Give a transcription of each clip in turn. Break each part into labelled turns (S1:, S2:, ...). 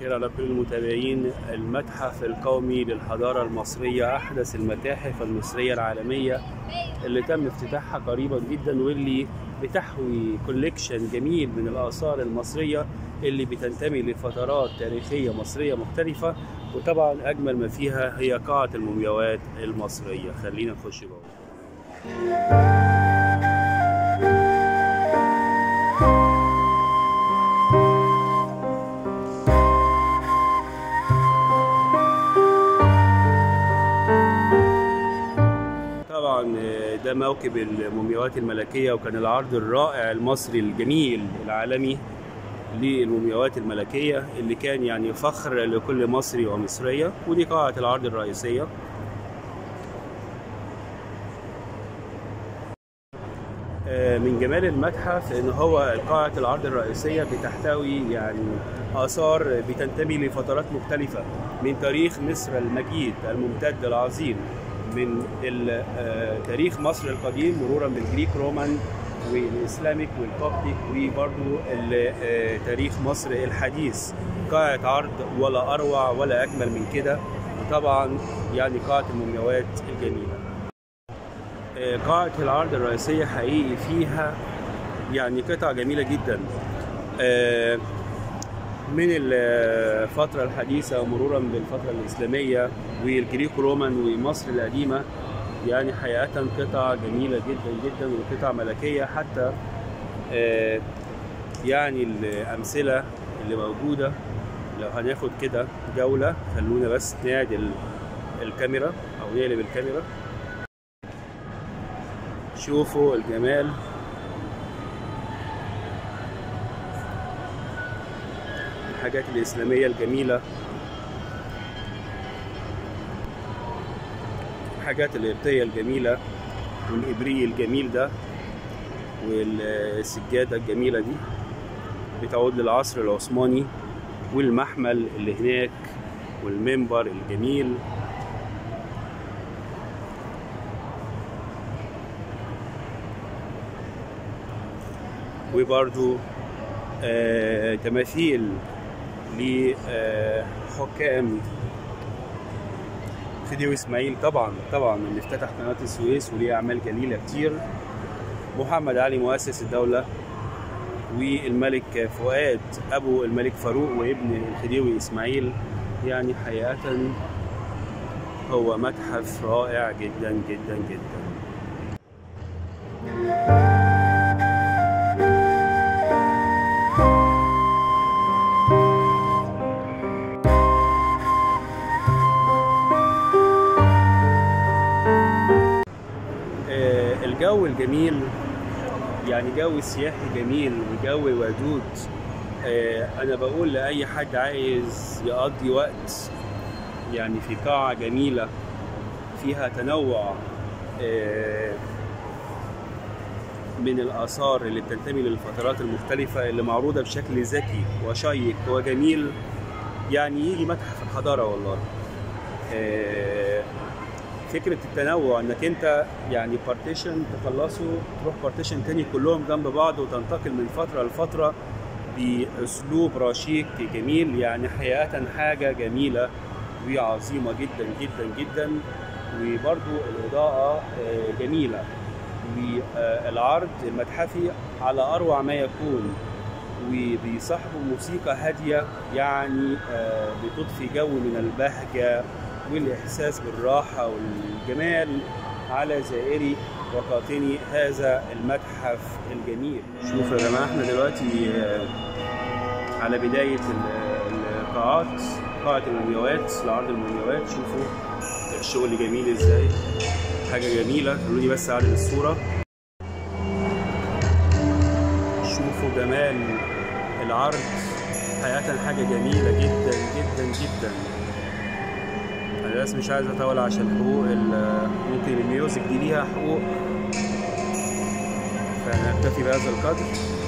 S1: الخير على كل المتابعين المتحف القومي للحضارة المصرية أحدث المتاحف المصرية العالمية اللي تم افتتاحها قريبا جدا واللي بتحوي كوليكشن جميل من الآثار المصرية اللي بتنتمي لفترات تاريخية مصرية مختلفة وطبعا أجمل ما فيها هي قاعة المومياوات المصرية خلينا نخش جوه طبعا ده موكب المومياوات الملكية وكان العرض الرائع المصري الجميل العالمي للمومياوات الملكية اللي كان يعني فخر لكل مصري ومصرية ودي قاعة العرض الرئيسية من جمال المتحف ان هو قاعة العرض الرئيسية بتحتوي يعني آثار بتنتمي لفترات مختلفة من تاريخ مصر المجيد الممتد العظيم من تاريخ مصر القديم مرورا بالجريك رومان والاسلاميك والكوبتيك وبرضو تاريخ مصر الحديث قاعة عرض ولا اروع ولا اجمل من كده وطبعا يعني قاعة المومياوات الجميلة قاعة العرض الرئيسية حقيقي فيها يعني قطع جميلة جدا من الفترة الحديثة مرورا بالفترة الإسلامية والجريك رومان ومصر القديمة يعني حقيقة قطع جميلة جدا جدا وقطع ملكية حتى يعني الأمثلة اللي موجودة لو هناخد كده جولة خلونا بس نعدل الكاميرا أو نقلب الكاميرا شوفوا الجمال الحاجات الإسلامية الجميلة الحاجات القبطية الجميلة والإبري الجميل ده والسجادة الجميلة دي بتعود للعصر العثماني والمحمل اللي هناك والمنبر الجميل وبرضو آه تماثيل لحكام خديوي اسماعيل طبعا طبعا اللي افتتح قناه السويس وليه اعمال جليله كتير محمد علي مؤسس الدوله والملك فؤاد ابو الملك فاروق وابن الخديوي اسماعيل يعني حقيقه هو متحف رائع جدا جدا جدا الجو الجميل يعني جو سياحي جميل وجو ودود انا بقول لاي حد عايز يقضي وقت يعني في قاعة جميلة فيها تنوع من الآثار اللي بتنتمي للفترات المختلفة اللي معروضة بشكل ذكي وشيق وجميل يعني يجي متحف الحضارة والله فكره التنوع انك انت يعني بارتيشن تخلصه تروح بارتيشن تاني كلهم جنب بعض وتنتقل من فتره لفتره باسلوب رشيق جميل يعني حقيقه حاجه جميله وعظيمه جدا جدا جدا وبرضو الاضاءه جميله والعرض المتحفي على اروع ما يكون وبيصاحبه موسيقى هاديه يعني بتضفي جو من البهجه والإحساس بالراحة والجمال على زائري وقاطني هذا المتحف الجميل شوفوا يا جماعة احنا دلوقتي على بداية القاعات قاعة المومياوات لعرض المومياوات شوفوا الشغل جميل ازاي حاجة جميلة خلوني بس أعرض الصورة شوفوا جمال العرض حقيقة حاجة جميلة جدا جدا جدا انا بس مش عايز اطول عشان حقوق ممكن الميوزك دي ليها حقوق فنكتفي بهذا القدر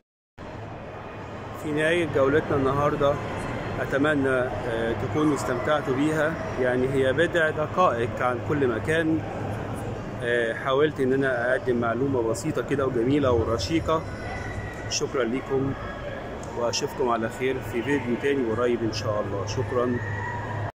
S1: في نهاية جولتنا النهاردة أتمنى تكونوا استمتعتوا بيها يعني هي بضع دقائق عن كل مكان حاولت إن أنا أقدم معلومة بسيطة كده وجميلة ورشيقة شكرا لكم واشوفكم على خير في فيديو تاني قريب ان شاء الله شكرا